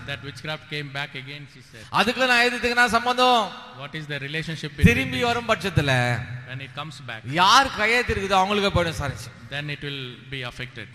that witchcraft came back again, she said. அதுக்கு நான் எதுக்கு நான் சம்பந்தம் What is the relationship between திரும்பி these? வரும் பட்சத்துல When it comes back, யார் கையெழுத்து இருக்குதோ அவங்களுக்கு போயிடும் சாரிச்சு then it will be affected.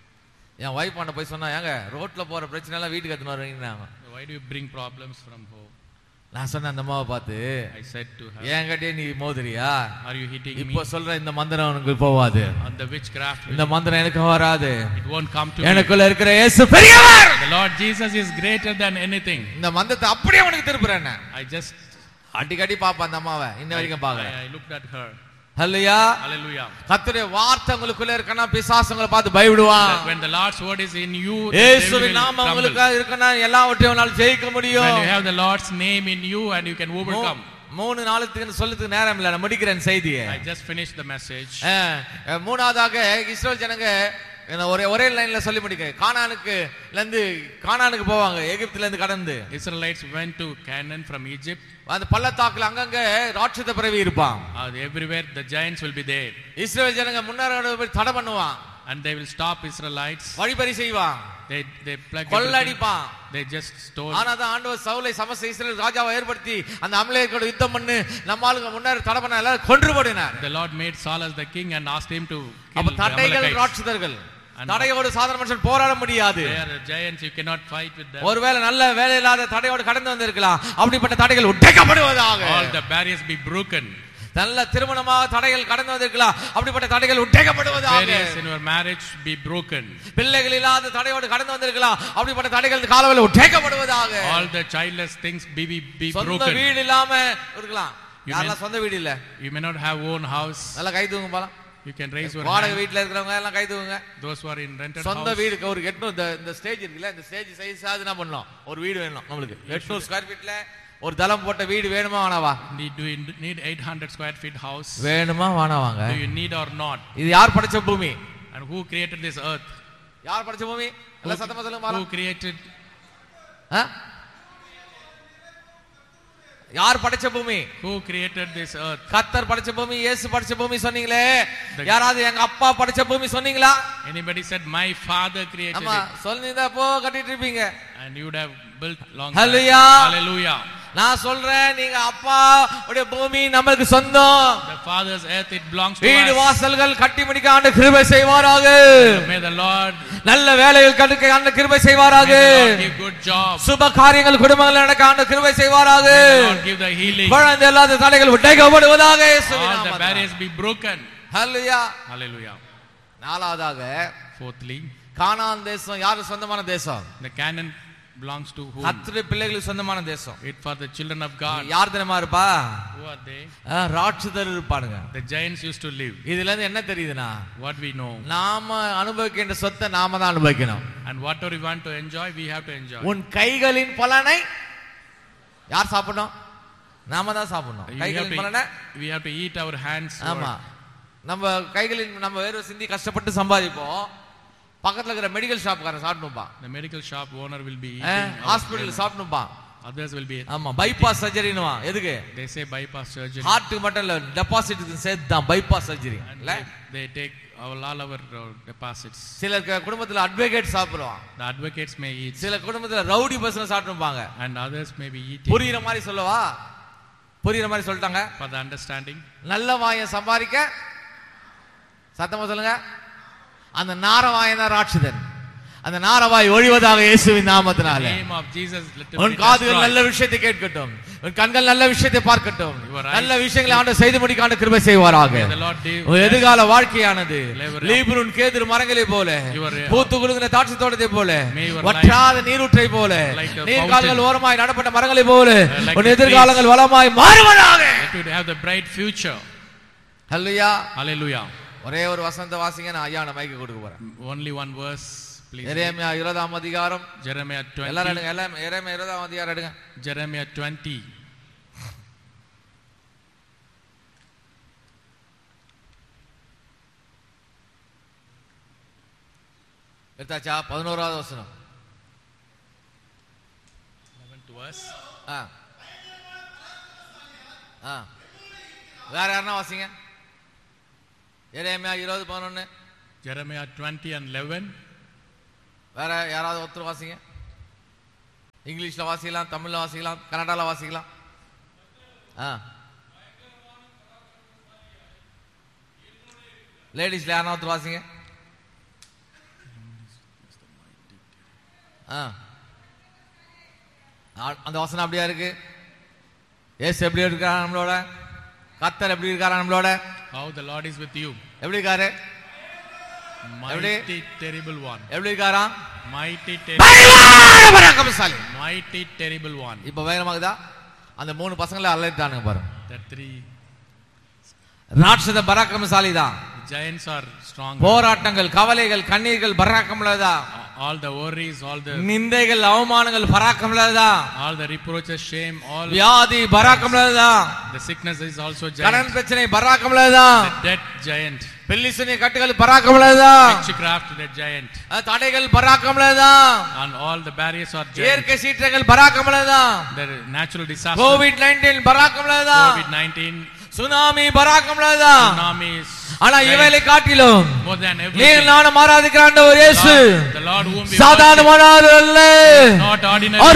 என் ஒய்ஃப் பண்ண போய் சொன்னா ஏங்க ரோட்ல போற பிரச்சனை எல்லாம் வீட்டுக்கு எடுத்துன்னு வருவீங்கன்னாங்க Why do you bring problems from home? நான் சொன்னேன் அந்த அம்மாவை பார்த்து I said to her, என்கிட்டயே நீ மோதுறியா Are you hitting இப்போ me? சொல்ற இந்த மந்திரம் உனக்கு போவாது On the witchcraft, இந்த மந்திரம் எனக்கு வராது it won't come to me. எனக்குள்ள இருக்கிற இயேசு பெரியவர் The Lord Jesus is greater than anything. இந்த மந்திரத்தை அப்படியே உனக்கு திருப்புறேன் I just, அடிக்கடி பாப்பா அந்த அம்மாவை இன்ன வரைக்கும் பாக்குறேன் I, I looked at her. அல்லையா Hallelujah. கர்த்தருடைய வார்த்தை உங்களுக்குள்ள இருக்கனா பிசாசுங்களை பார்த்து பயப்படுவான் That when the Lord's word is in you, the devil இயேசுவின் will நாம tremble. உங்களுக்கு இருக்கனா எல்லாவற்றையும் உன்னால ஜெயிக்க When முடியும் you have the Lord's name in you and you can overcome. மூ- மூணு நாளுக்கு சொல்லத்துக்கு நேரம் இல்ல நான் முடிக்கிறேன் செய்தியை I just finished the message. அஹ், அஹ், மூணாவதாக இஸ்ரேல் ஜனங்க என்ன ஒரே ஒரே லைன்ல சொல்லி முடிக்கிறேன் கானானுக்கு இருந்து கானானுக்கு போவாங்க எகிப்துல இருந்து கடந்து Israelites went to Canaan from Egypt. அந்த பள்ளத்தாக்குல அங்கங்க ராட்சத பிறவி இருப்பான் Uh, everywhere the giants will be there. Israel ஜனங்க முன்னேற போய் தடை பண்ணுவான் And they will stop Israelites. வழிபறி செய்வான் They, they plug everything. கொள்ளடிப்பான் They just stole. ஆனா தான் ஆண்டவர் சவுலை சமஸ்த இஸ்ரேல் ராஜாவை ஏற்படுத்தி அந்த அமலேயர்களோட யுத்தம் பண்ணு நம்ம ஆளுங்க முன்னேற தடை பண்ண எல்லாரும் கொன்று போடினார் The Lord made Saul as the king and asked him to kill அப்ப the தடைகள் Amalekites. ராட்சதர்கள் And- தடையோடு சாதாரண மனுஷன் போராட முடியாது They are giants, you cannot fight with them. ஒருவேளை நல்ல வேலை இல்லாத தடையோடு கடந்து வந்திருக்கலாம் அப்படிப்பட்ட தடைகள் உடைக்கப்படுவதாக All the barriers be broken. நல்ல திருமணமாக தடைகள் கடந்து வந்திருக்கலாம் அப்படிப்பட்ட தடைகள் உடைக்கப்படுவதாக Barriers in your marriage be broken. பிள்ளைகள் இல்லாத தடையோடு கடந்து வந்திருக்கலாம் அப்படிப்பட்ட தடைகள் காலவில் உடைக்கப்படுவதாக All the childless things be, be, be சொந்த broken. வீடு இல்லாம இருக்கலாம் You யாரெல்லாம் சொந்த வீடு இல்ல You may not have own house. நல்லா கை தூங்க போலாம் You can raise your வாடகை hand. வீட்டுல இருக்கிறவங்க எல்லாம் கை தூங்குங்க Those who are in rented சொந்த house. வீடு ஒரு எட்நூறு இந்த- இந்த ஸ்டேஜ் இருக்குல்ல இந்த ஸ்டேஜ் சைஸ் ஆகுது என்ன பண்ணலாம் ஒரு வீடு வேணும் நம்மளுக்கு எட்நூறு ஸ்கொயர் ஃபீட்ல ஒரு தளம் போட்ட வீடு வேணுமா வேணாவா Need, do you need 800 square feet house? வேணுமா வேணாவாங்க Do you need or not? இது யார் படைச்ச பூமி And who created this earth? யார் படைச்ச பூமி எல்லாம் சத்தமா சொல்லுங்க பாரு. Who created? ஆ? யார் படைச்ச பூமி Who created this earth? கத்தர் படைச்ச பூமி இயேசு படைச்ச பூமி சொன்னீங்களே The- யாராவது எங்க அப்பா படைச்ச பூமி சொன்னீங்களா Anybody said my father created ஆமா it? சொல்லிருந்தா போ கட்டிட்டு இருப்பீங்க And you would have built long. Hallelujah. time. Hallelujah. நான் சொல்றேன் நீங்க அப்பா உடைய பூமி நம்மளுக்கு சொந்தம் The father's earth it belongs to வீடு us. வாசல்கள் கட்டி முடிக்க ஆண்டு கிருபை செய்வாராக May the Lord, நல்ல வேலைகள் கட்டுக்க ஆண்டு கிருபை செய்வாராக may the Lord give good jobs. சுப காரியங்கள் குடும்பங்கள் நடக்க ஆண்டு கிருபை செய்வாராக May the Lord give the healing. குழந்தை இல்லாத தடைகள் உடைக்கப்படுவதாக இயேசுவின் All the நாமத்தினாலே. barriers be broken. Hallelujah Hallelujah. நாலாவதாக Fourthly, கானான் தேசம் யாரு சொந்தமான தேசம் the Canaan belongs to whom? கத்திர பிள்ளைகளுக்கு சொந்தமான தேசம் It for the children of God. யார் தினமா இருப்பா Who are they? ஆ, ராட்சதர் இருப்பானுங்க The giants used to live. இதுல இருந்து என்ன தெரியுதுன்னா What we know. நாம அனுபவிக்கின்ற சொத்தை நாம தான் அனுபவிக்கணும் And whatever we want to enjoy, we have to enjoy. உன் கைகளின் பலனை யார் சாப்பிடணும் நாம தான் சாப்பிடணும் We have, கைகளின் பலனை to, we have to eat our hands. ஆமா நம்ம கைகளின் நம்ம வேறு சிந்தி கஷ்டப்பட்டு சம்பாதிப்போம் பக்கத்துல இருக்கிற மெடிக்கல் ஷாப்காரன் சாப்பிடணும்பா The medical shop owner will be eating. our hospital brain. சாப்பிடணும்பா Others will be. ஆமா பைபாஸ் சர்ஜரினுவா எதுக்கு They say bypass surgery. ஹார்ட்டுக்கு மட்டும் இல்ல டெபாசிட்டுக்கு சேர்த்து தான் பைபாஸ் சர்ஜரி And இல்ல they, they take our, all our uh, deposits. சில க- குடும்பத்துல அட்வொகேட் சாப்பிடுவான் The advocates may eat. சில குடும்பத்துல ரவுடி பசங்க சாப்பிட்டுப்பாங்க And others may be eating. புரியுற மாதிரி சொல்லவா புரியுற மாதிரி சொல்லிட்டாங்க For the understanding. நல்ல வாயம் சம்பாதிக்க சத்தமா சொல்லுங்க அந்த நாரவாயன் தான் ராட்சதன் அந்த நாரவாய் ஒழிவதாக இயேசுவின் The நாமத்தினால name of Jesus. Let it உன் be காதுகள் destroyed. நல்ல விஷயத்தை கேட்கட்டும் உன் கண்கள் நல்ல விஷயத்தை பார்க்கட்டும் Your eyes- நல்ல விஷயங்களை ஆண்டு செய்து முடிக்க ஆண்டு கிருபை செய்வாராக May the Lord do- உன் எதிர்கால வாழ்க்கையானது Labor- லீபனுன் கேதுரு மரங்களை போல Your- பூத்து குலுங்கின தாட்சி தோட்டத்தை போல May your வற்றாத நீரூற்றை போல Like a நீர்கால்கள் fountain. ஓரமாய் நடப்பட்ட மரங்களை போல like உன் the எதிர்காலங்கள் வளமாய் மாறுவதாக Let you have the bright future. அல்லையா Hallelujah. ஒரே ஒரு வசந்த வாசிங்க நான் ஐயா நான் மைக்கு கொடுக்க போறேன் Only one verse, please. எரேமியா இருபதாம் அதிகாரம் Jeremiah எல்லாரும் 20. எடுங்க எல்லாம் எரேமியா இருபதாம் அதிகாரம் எடுங்க Jeremiah 20. எடுத்தாச்சா பதினோராவது வசனம் 11th verse. ஆ ஆ வேற யாருன்னா வாசிங்க எரேமியா இருபது பதினொன்னு Jeremiah 20 and 11. வேற யாராவது ஒருத்தர் வாசிங்க இங்கிலீஷ்ல வாசிக்கலாம் தமிழ்ல வாசிக்கலாம் கன்னடால வாசிக்கலாம் ஆ லேடிஸ்ல யாரா ஒருத்தர் வாசிங்க ஆ ஆ- அந்த வசனம் அப்படியா இருக்கு ஏசு எப்படி இருக்காரா நம்மளோட கத்தர் எப்படி இருக்காரா நம்மளோட How the Lord is with you. எப்படி இருக்காரு Mighty, terrible one. எப்படி இருக்காரா Mighty, ter- பயங்கர பராக்கிரமசாலி mighty, terrible one. இப்ப பயங்கரமாகுதா அந்த மூணு பசங்களை அலட்டானுங்க பாருங்க The three ராட்சத பராக்கிரமசாலி தான் giants are strong. போராட்டங்கள் கவலைகள் கண்ணீர்கள் பராக்கிரமலதா All the worries, all the நிந்தைகள் அவமானங்கள் பராக்கிரமலதா all the reproaches, shame, all வியாதி பராக்கிரமலதா the sickness is also giant. கடன் பிரச்சனை பராக்கிரமலதா The debt giant. பெல்லிசுனி கட்டுகள் பராக்கிரமலதா Witchcraft, the giant. தடைகள் பராக்கிரமலதா And all the barriers are giant. இயற்கை சீற்றங்கள் பராக்கிரமலதா The natural disaster. COVID nineteen பராக்கிரமலதா COVID-19, சுனாமி பராக்கிரமலதா tsunamis. ஆனா giant. இவைகளை காட்டிலும் More than நீ everything. நானும் ஆராதிக்கிற ஆண்டவர் இயேசு Lord, the Lord whom we worship, சாதாரணமானவர் அல்ல not ordinary. அவர்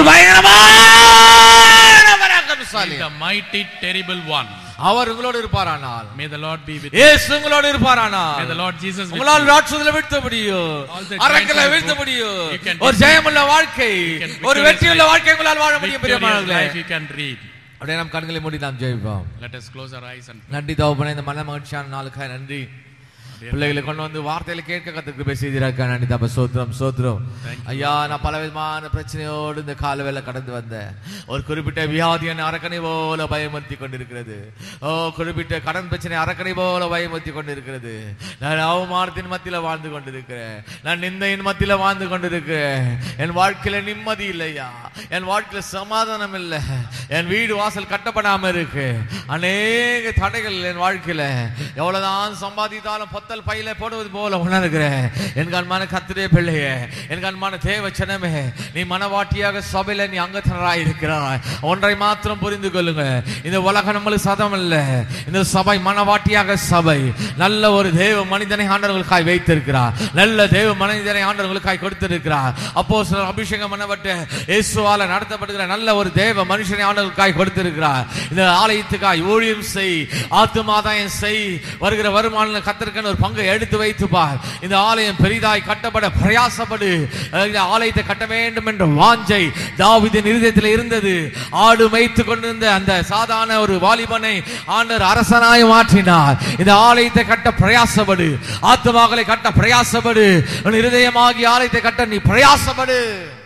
பயங்கரமான பராக்கிரமசாலி He is the mighty, terrible one. அவர் உங்களோடு இருப்பாரானால் May the Lord be with you. இயேசு உங்களோடு May இருப்பாரானால் the Lord Jesus with உங்களால் you. ராட்சதுல வீழ்த்த முடியும் All the அரக்கல giants are வீழ்த்த good. முடியும் You can ஒரு defeat- ஜெயமுள்ள வாழ்க்கை You can ஒரு victorious வெற்றியுள்ள life. வாழ்க்கை உங்களால் வாழ முடியும் Victorious பிரியமானவர்களே life you can read. அப்படியே நம் கண்களை மூடி நாம் ஜெயிப்போம் Let us close our eyes and நன்றி தவப்பனே இந்த மன மகிழ்ச்சியான நாளுக்காக நன்றி பிள்ளைகளை கொண்டு வந்து வார்த்தையில கேட்க கத்துக்கு பேசியிருக்க நன்றி தப்ப சோத்திரம் சோத்திரம் ஐயா நான் பல விதமான பிரச்சனையோடு இந்த காலவேளை கடந்து வந்தேன் ஒரு குறிப்பிட்ட வியாதி என்னை அரக்கனை போல பயமுறுத்தி கொண்டிருக்கிறது ஓ குறிப்பிட்ட கடன் பிரச்சனை அரக்கனை போல பயமுறுத்தி கொண்டிருக்கிறது நான் அவமானத்தின் மத்தியில வாழ்ந்து கொண்டிருக்கிறேன் நான் நிந்தையின் மத்தியில வாழ்ந்து கொண்டிருக்கிறேன் என் வாழ்க்கையில நிம்மதி இல்லையா என் வாழ்க்கையில சமாதானம் இல்லை என் வீடு வாசல் கட்டப்படாம இருக்கு அநேக தடைகள் என் வாழ்க்கையில எவ்வளவுதான் சம்பாதித்தாலும் பொத்தல் பையில போடுவது போல உணர்கிறேன் என் கண்மான கத்திரே பிள்ளையே என் கண்மான தேவ சனமே நீ மனவாட்டியாக சபையில நீ அங்கத்தனராய் இருக்கிறாய் ஒன்றை மாத்திரம் புரிந்து கொள்ளுங்க இந்த உலகம் நம்மளுக்கு சதம் இல்ல இந்த சபை மனவாட்டியாக சபை நல்ல ஒரு தேவ மனிதனை ஆண்டவர்களுக்காய் வைத்திருக்கிறார் நல்ல தேவ மனிதனை ஆண்டவர்களுக்காய் கொடுத்திருக்கிறார் அப்போ சிலர் அபிஷேகம் பண்ணப்பட்டு இயேசுவால நடத்தப்படுகிற நல்ல ஒரு தேவ மனுஷனை ஆண்டவர்களுக்காய் கொடுத்திருக்கிறார் இந்த ஆலயத்துக்காய் ஊழியம் செய் ஆத்துமாதாயம் செய் வருகிற வருமான கத்திருக்கன்னு ஒரு பங்கை எடுத்து வைத்து பார் இந்த ஆலயம் பெரிதாய் கட்டப்பட பிரயாசப்படு இந்த ஆலயத்தை கட்ட வேண்டும் என்ற வாஞ்சை தாவீதின் இருதயத்தில் இருந்தது ஆடு மேய்த்து கொண்டிருந்த அந்த சாதாரண ஒரு வாலிபனை ஆண்டவர் அரசனாய் மாற்றினார் இந்த ஆலயத்தை கட்ட பிரயாசப்படு ஆத்துமாக்களை கட்ட பிரயாசப்படு உன் இருதயமாகி ஆலயத்தை கட்ட நீ பிரயாசப்படு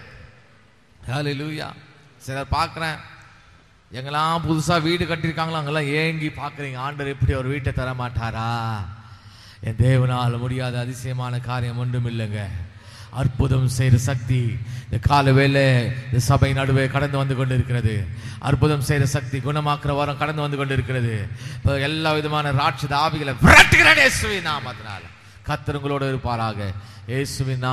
ஹalleluya சிலர் பார்க்கிறேன் எங்கெல்லாம் புதுசா வீடு கட்டியிருக்காங்களோ அங்கெல்லாம் ஏங்கி பார்க்குறீங்க ஆண்டவர் எப்படி ஒரு வீட்டை தர மாட்டாரா என் தேவனால் முடியாத அதிசயமான காரியம் ஒன்றும் இல்லைங்க அற்புதம் செய்கிற சக்தி இந்த கால வேலை இந்த சபை நடுவே கடந்து வந்து கொண்டிருக்கிறது அற்புதம் செய்கிற சக்தி குணமாக்குற வாரம் கடந்து வந்து கொண்டிருக்கிறது இப்போ எல்லா விதமான ராட்சத ஆவிகளை விரட்டுகிறேன் இயேசுவின் நாமத்தினால கத்தர் உங்களோடு இருப்பாராக இயேசுவின் நாம-